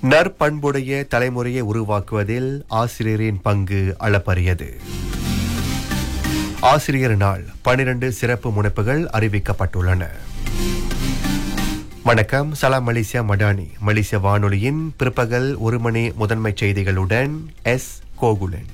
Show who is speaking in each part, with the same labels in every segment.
Speaker 1: நற்பண்புடைய தலைமுறையை உருவாக்குவதில் ஆசிரியரின் பங்கு அளப்பரியது ஆசிரியர் நாள் பனிரெண்டு சிறப்பு முனைப்புகள் அறிவிக்கப்பட்டுள்ளன வணக்கம் சலாம் மலேசியா மடானி மலேசிய வானொலியின் பிற்பகல் ஒரு மணி முதன்மை செய்திகளுடன் எஸ் கோகுலன்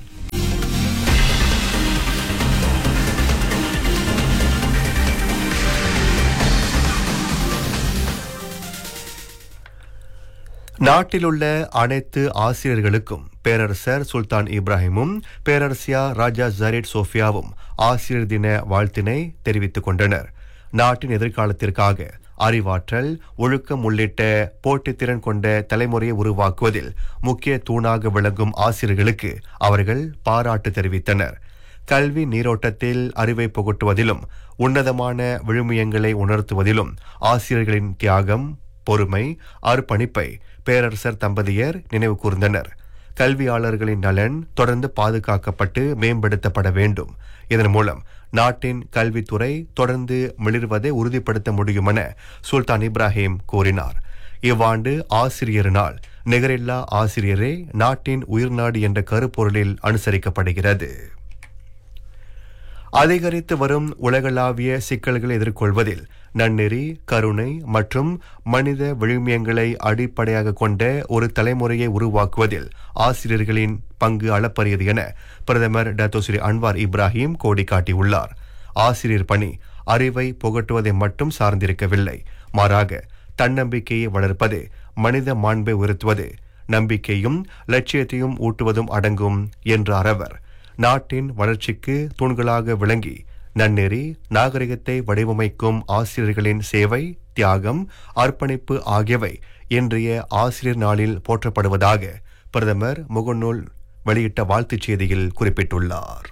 Speaker 1: நாட்டிலுள்ள அனைத்து ஆசிரியர்களுக்கும் பேரரசர் சுல்தான் இப்ராஹிமும் பேரரசியா ராஜா ஜரீட் சோஃபியாவும் ஆசிரியர் தின வாழ்த்தினை தெரிவித்துக் கொண்டனர் நாட்டின் எதிர்காலத்திற்காக அறிவாற்றல் ஒழுக்கம் உள்ளிட்ட போட்டித்திறன் கொண்ட தலைமுறையை உருவாக்குவதில் முக்கிய தூணாக விளங்கும் ஆசிரியர்களுக்கு அவர்கள் பாராட்டு தெரிவித்தனர் கல்வி நீரோட்டத்தில் அறிவை புகட்டுவதிலும் உன்னதமான விழுமியங்களை உணர்த்துவதிலும் ஆசிரியர்களின் தியாகம் பொறுமை அர்ப்பணிப்பை பேரரசர் தம்பதியர் நினைவு கூர்ந்தனர் கல்வியாளர்களின் நலன் தொடர்ந்து பாதுகாக்கப்பட்டு மேம்படுத்தப்பட வேண்டும் இதன் மூலம் நாட்டின் கல்வித்துறை தொடர்ந்து மிளிர்வதை உறுதிப்படுத்த முடியும் என சுல்தான் இப்ராஹிம் கூறினார் இவ்வாண்டு ஆசிரியர் நாள் நிகரில்லா ஆசிரியரே நாட்டின் உயிர்நாடு என்ற கருப்பொருளில் அனுசரிக்கப்படுகிறது அதிகரித்து வரும் உலகளாவிய சிக்கல்களை எதிர்கொள்வதில் நன்னெறி கருணை மற்றும் மனித விழுமியங்களை அடிப்படையாக கொண்ட ஒரு தலைமுறையை உருவாக்குவதில் ஆசிரியர்களின் பங்கு அளப்பரியது என பிரதமர் டத்தோ ஸ்ரீ அன்வார் இப்ராஹிம் கோடி காட்டியுள்ளார் ஆசிரியர் பணி அறிவை புகட்டுவதை மட்டும் சார்ந்திருக்கவில்லை மாறாக தன்னம்பிக்கையை வளர்ப்பது மனித மாண்பை உயர்த்துவது நம்பிக்கையும் லட்சியத்தையும் ஊட்டுவதும் அடங்கும் என்றார் அவர் நாட்டின் வளர்ச்சிக்கு தூண்களாக விளங்கி நன்னெறி நாகரிகத்தை வடிவமைக்கும் ஆசிரியர்களின் சேவை தியாகம் அர்ப்பணிப்பு ஆகியவை இன்றைய ஆசிரியர் நாளில் போற்றப்படுவதாக பிரதமர் முகநூல் வெளியிட்ட வாழ்த்துச் செய்தியில் குறிப்பிட்டுள்ளார்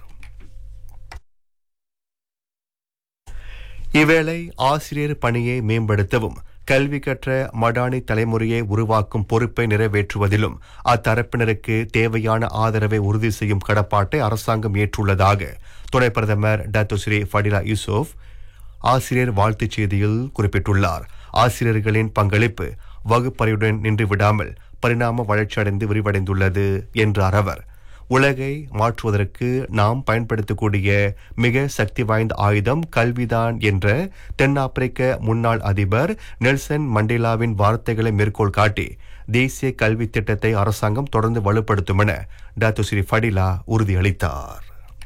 Speaker 1: இவ்வேளை ஆசிரியர் பணியை மேம்படுத்தவும் கல்வி கற்ற மடானி தலைமுறையை உருவாக்கும் பொறுப்பை நிறைவேற்றுவதிலும் அத்தரப்பினருக்கு தேவையான ஆதரவை உறுதி செய்யும் கடப்பாட்டை அரசாங்கம் ஏற்றுள்ளதாக துணை பிரதமர் டாக்டர் ஸ்ரீ ஃபடிலா யூசுப் ஆசிரியர் வாழ்த்துச் செய்தியில் குறிப்பிட்டுள்ளார் ஆசிரியர்களின் பங்களிப்பு வகுப்பறையுடன் நின்று விடாமல் பரிணாம வளர்ச்சியடைந்து விரிவடைந்துள்ளது என்றார் அவர் உலகை மாற்றுவதற்கு நாம் பயன்படுத்தக்கூடிய மிக சக்தி வாய்ந்த ஆயுதம் கல்விதான் என்ற தென்னாப்பிரிக்க முன்னாள் அதிபர் நெல்சன் மண்டேலாவின் வார்த்தைகளை மேற்கோள் காட்டி தேசிய கல்வி திட்டத்தை அரசாங்கம் தொடர்ந்து வலுப்படுத்தும் என டாக்டர் ஸ்ரீ ஃபடிலா உறுதியளித்தார்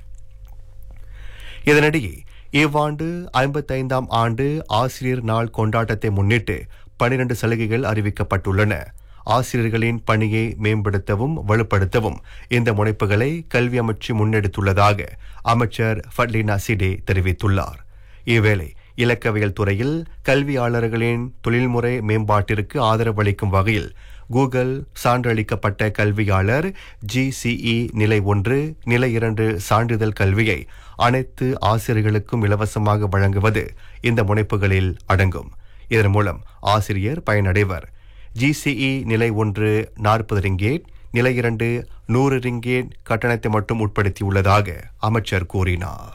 Speaker 1: இதனிடையே இவ்வாண்டு ஐம்பத்தைந்தாம் ஆண்டு ஆசிரியர் நாள் கொண்டாட்டத்தை முன்னிட்டு பனிரண்டு சலுகைகள் அறிவிக்கப்பட்டுள்ளன ஆசிரியர்களின் பணியை மேம்படுத்தவும் வலுப்படுத்தவும் இந்த முனைப்புகளை கல்வி அமைச்சு முன்னெடுத்துள்ளதாக அமைச்சர் ஃபட்லினா சிடே தெரிவித்துள்ளார் இவ்வேளை இலக்கவியல் துறையில் கல்வியாளர்களின் தொழில்முறை மேம்பாட்டிற்கு ஆதரவளிக்கும் வகையில் கூகுள் சான்றளிக்கப்பட்ட கல்வியாளர் ஜிசிஇ நிலை ஒன்று நிலை இரண்டு சான்றிதழ் கல்வியை அனைத்து ஆசிரியர்களுக்கும் இலவசமாக வழங்குவது இந்த முனைப்புகளில் அடங்கும் இதன் மூலம் ஆசிரியர் பயனடைவர் ஜிசிஇ நிலை ஒன்று நாற்பது ரிங்கேட் நிலை இரண்டு நூறு ரிங்கேட் கட்டணத்தை மட்டும் உட்படுத்தியுள்ளதாக அமைச்சர் கூறினார்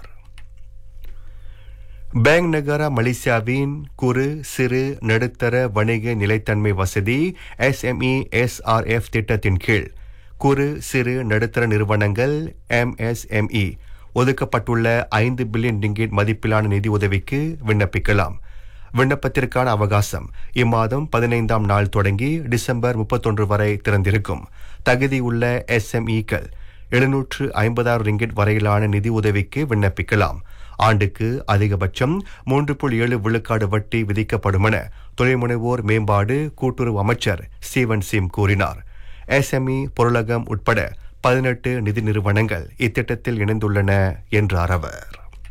Speaker 1: பேங் நகரா மலேசியாவின் குறு சிறு நடுத்தர வணிக நிலைத்தன்மை வசதி எஸ்எம்இ எஸ்ஆர்எஃப் திட்டத்தின் கீழ் குறு சிறு நடுத்தர நிறுவனங்கள் எம்எஸ்எம்இ ஒதுக்கப்பட்டுள்ள ஐந்து பில்லியன் ரிங்கேட் மதிப்பிலான நிதி உதவிக்கு விண்ணப்பிக்கலாம் விண்ணப்பத்திற்கான அவகாசம் இம்மாதம் பதினைந்தாம் நாள் தொடங்கி டிசம்பர் முப்பத்தொன்று வரை திறந்திருக்கும் தகுதியுள்ள எஸ்எம்இக்கள் எழுநூற்று ஐம்பதாயிரம் ரிங்கெட் வரையிலான நிதி உதவிக்கு விண்ணப்பிக்கலாம் ஆண்டுக்கு அதிகபட்சம் மூன்று புள்ளி ஏழு விழுக்காடு வட்டி விதிக்கப்படும் என தொழில்முனைவோர் மேம்பாடு கூட்டுறவு அமைச்சர் ஸ்டீவன் சிம் கூறினார் எஸ்எம்இ பொருளகம் உட்பட பதினெட்டு நிதி நிறுவனங்கள் இத்திட்டத்தில் இணைந்துள்ளன என்றார் அவர்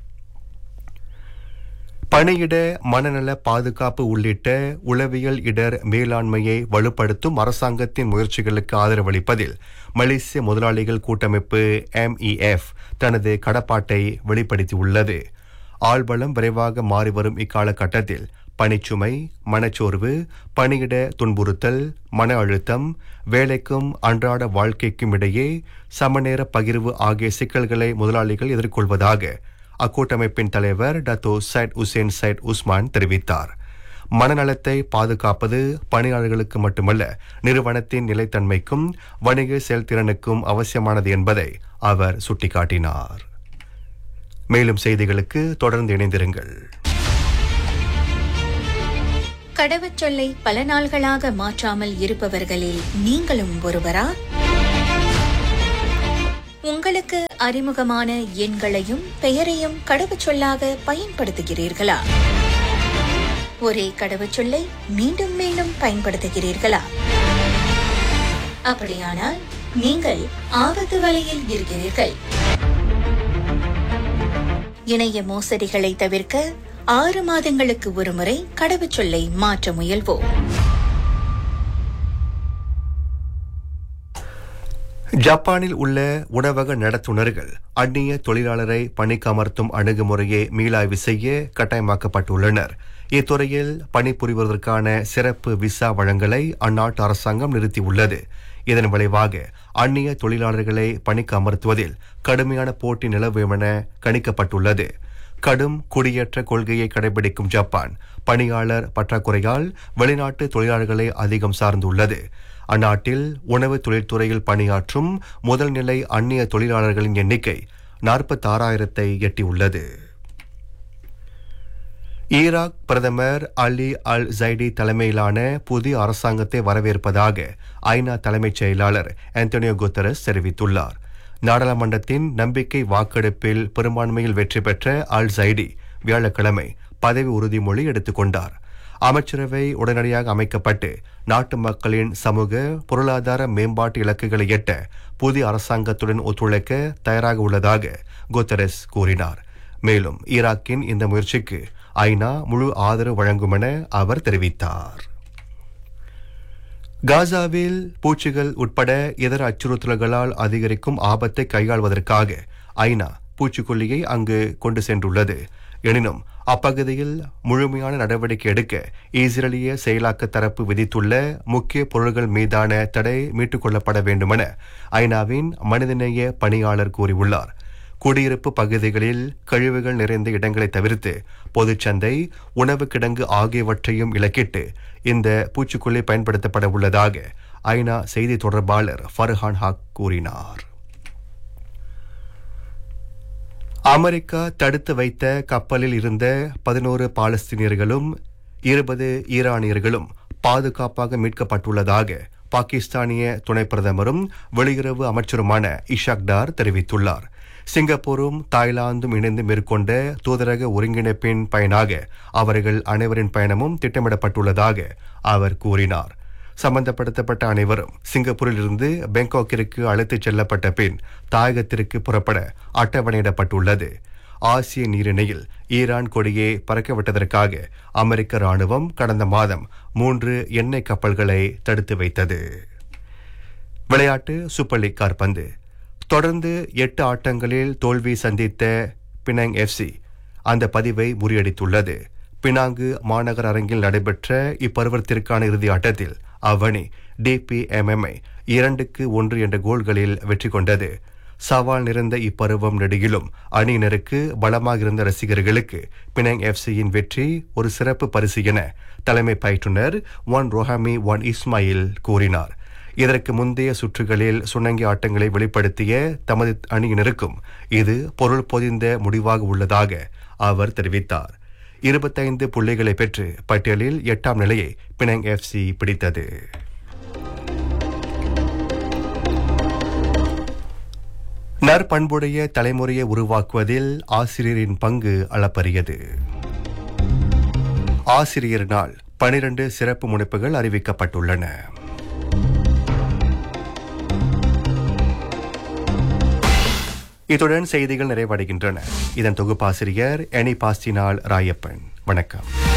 Speaker 1: பணியிட மனநல பாதுகாப்பு உள்ளிட்ட உளவியல் இடர் மேலாண்மையை வலுப்படுத்தும் அரசாங்கத்தின் முயற்சிகளுக்கு ஆதரவளிப்பதில் மலேசிய முதலாளிகள் கூட்டமைப்பு எம்இஎஃப் தனது கடப்பாட்டை வெளிப்படுத்தியுள்ளது ஆள்பலம் விரைவாக மாறிவரும் இக்காலகட்டத்தில் பணிச்சுமை மனச்சோர்வு பணியிட துன்புறுத்தல் மன அழுத்தம் வேலைக்கும் அன்றாட வாழ்க்கைக்கும் இடையே சமநேர பகிர்வு ஆகிய சிக்கல்களை முதலாளிகள் எதிர்கொள்வதாக அக்கூட்டமைப்பின் தலைவர் Dato Syed Hussein Syed Usman தெரிவித்தார் மனநலத்தை பாதுகாப்பது பணியாளர்களுக்கு மட்டுமல்ல நிறுவனத்தின் நிலைத்தன்மைக்கும் வணிக செயல்திறனுக்கும் அவசியமானது என்பதை அவர் சுட்டிக்காட்டினார் மேலும் செய்திகளுக்கு தொடர்ந்து இணைந்திருங்கள்
Speaker 2: கடவுச்சொல்லை பல நாள்களாக மாற்றாமல் இருப்பவர்களில் நீங்களும் ஒருவரா உங்களுக்கு அறிமுகமான எண்களையும் பெயரையும் கடவுச்சொல்லாக பயன்படுத்துகிறீர்களா ஒரே கடவுச்சொல்லை மீண்டும் மீண்டும் பயன்படுத்துகிறீர்களா அப்படியானால் நீங்கள் ஆபத்து வலையில் இருக்கிறீர்கள் இணைய மோசடிகளை தவிர்க்க ஆறு மாதங்களுக்கு ஒருமுறை கடவுச்சொல்லை மாற்ற முயல்வோம்
Speaker 1: ஜப்பானில் உள்ள உணவக நடத்துனர்கள் அந்நிய தொழிலாளரை பணிக்கு அமர்த்தும் அணுகுமுறையை மீளாய்வு செய்ய கட்டாயமாக்கப்பட்டுள்ளனர் இத்துறையில் பணிபுரிவதற்கான சிறப்பு விசா வழங்கலை அந்நாட்டு அரசாங்கம் நிறுத்தியுள்ளது இதன் விளைவாக அந்நிய தொழிலாளர்களை பணிக்கு அமர்த்துவதில் கடுமையான போட்டி நிலவும் என கணிக்கப்பட்டுள்ளது கடும் குடியேற்ற கொள்கையை கடைபிடிக்கும் ஜப்பான் பணியாளர் பற்றாக்குறையால் வெளிநாட்டு தொழிலாளர்களை அதிகம் சார்ந்துள்ளது அந்நாட்டில் உணவு தொழில்துறையில் பணியாற்றும் முதல் நிலை அந்நிய தொழிலாளர்களின் எண்ணிக்கை நாற்பத்தாறாயிரத்தை எட்டியுள்ளது ஈராக் பிரதமர் அலி அல் ஜைடி தலைமையிலான புதிய அரசாங்கத்தை வரவேற்பதாக ஐநா தலைமைச் செயலாளர் ஆந்தோனியோ குத்தரஸ் தெரிவித்துள்ளார் நாடாளுமன்றத்தின் நம்பிக்கை வாக்கெடுப்பில் பெரும்பான்மையில் வெற்றி பெற்ற அல் ஜைடி வியாழக்கிழமை பதவி உறுதிமொழி எடுத்துக் கொண்டார் அமைச்சரவை உடனடியாக அமைக்கப்பட்டு நாட்டு மக்களின் சமூக பொருளாதார மேம்பாட்டு இலக்குகளை எட்ட புதிய அரசாங்கத்துடன் ஒத்துழைக்க தயாராக உள்ளதாக குத்தரஸ் கூறினார் மேலும் ஈராக்கின் இந்த முயற்சிக்கு ஐநா முழு ஆதரவு வழங்கும் என அவர் தெரிவித்தார் காசாவில் பூச்சிகள் உட்பட இதர அச்சுறுத்தல்களால் அதிகரிக்கும் ஆபத்தை கையாள்வதற்காக ஐநா பூச்சிக்கொல்லியை அங்கு கொண்டு சென்றுள்ளது எனினும் அப்பகுதியில் முழுமையான நடவடிக்கை எடுக்க இஸ்ரேலிய செயலாக்க தரப்பு விதித்துள்ள முக்கிய பொருள்கள் மீதான தடை மீட்டுக் கொள்ளப்பட வேண்டுமென ஐநாவின் மனிதநேய பணியாளர் கூறியுள்ளார் குடியிருப்பு பகுதிகளில் கழிவுகள் நிறைந்த இடங்களை தவிர்த்து பொதுச்சந்தை உணவு கிடங்கு ஆகியவற்றையும் இலக்கிட்டு இந்த பூச்சிக்கொல்லி பயன்படுத்தப்பட உள்ளதாக ஐநா செய்தி தொடர்பாளர் ஃபர்ஹான் ஹாக் கூறினார் அமெரிக்கா தடுத்து வைத்த கப்பலில் இருந்த பதினோரு பாலஸ்தீனியர்களும் இருபது ஈரானியர்களும் பாதுகாப்பாக மீட்கப்பட்டுள்ளதாக பாகிஸ்தானிய துணை பிரதமரும் வெளியுறவு அமைச்சருமான இஷாக் டார் தெரிவித்துள்ளார் சிங்கப்பூரும் தாய்லாந்தும் இணைந்து மேற்கொண்ட தூதரக ஒருங்கிணைப்பின் பயனாக அவர்கள் அனைவரின் பயணமும் திட்டமிடப்பட்டுள்ளதாக அவர் கூறினார் சம்பந்தப்படுத்தப்பட்ட அனைவரும் சிங்கப்பூரில் இருந்து பேங்காக்கிற்கு அழைத்துச் செல்லப்பட்ட பின் தாயகத்திற்கு புறப்பட அட்டவணையிடப்பட்டுள்ளது ஆசிய நீரிணையில் ஈரான் கொடியை பறக்கவிட்டதற்காக அமெரிக்க ராணுவம் கடந்த மாதம் மூன்று எண்ணெய் கப்பல்களை தடுத்து வைத்தது விளையாட்டு சூப்பர் லீக் கார்பந்து தொடர்ந்து எட்டு ஆட்டங்களில் தோல்வி சந்தித்த பினாங் எஃப்சி அந்த பதிவை முறியடித்துள்ளது பினாங்கு மாநகர் அரங்கில் நடைபெற்ற இப்பருவத்திற்கான இறுதி ஆட்டத்தில் அவ்வணி டிபிஎம்எம்ஐ இரண்டுக்கு ஒன்று என்ற கோல்களில் வெற்றி கொண்டது சவால் நிறைந்த இப்பருவம் நெடுகிலும் அணியினருக்கு பலமாக இருந்த ரசிகர்களுக்கு பினாங் எஃப்சியின் வெற்றி ஒரு சிறப்பு பரிசு என தலைமை பயிற்றுனர் ஒன் ரோஹாமி ஒன் இஸ்மாயில் கூறினார் இதற்கு முந்தைய சுற்றுகளில் சுணங்கி ஆட்டங்களை வெளிப்படுத்திய தமது அணியினருக்கும் இது பொருள் பொதிந்த முடிவாக உள்ளதாக அவர் தெரிவித்தார் இருபத்தைந்து புள்ளிகளை பெற்று பட்டியலில் எட்டாம் நிலையை பினாங் எஃப்சி பிடித்தது நற்பண்புடைய தலைமுறையை உருவாக்குவதில் ஆசிரியரின் பங்கு அளப்பரியது ஆசிரியர் நாள் பனிரண்டு சிறப்பு முனைப்புகள் அறிவிக்கப்பட்டுள்ளன இத்துடன் செய்திகள் நிறைவடைகின்றன இதன் தொகுப்பாசிரியர் எனி பாஸ்டினால் ராயப்பன் வணக்கம்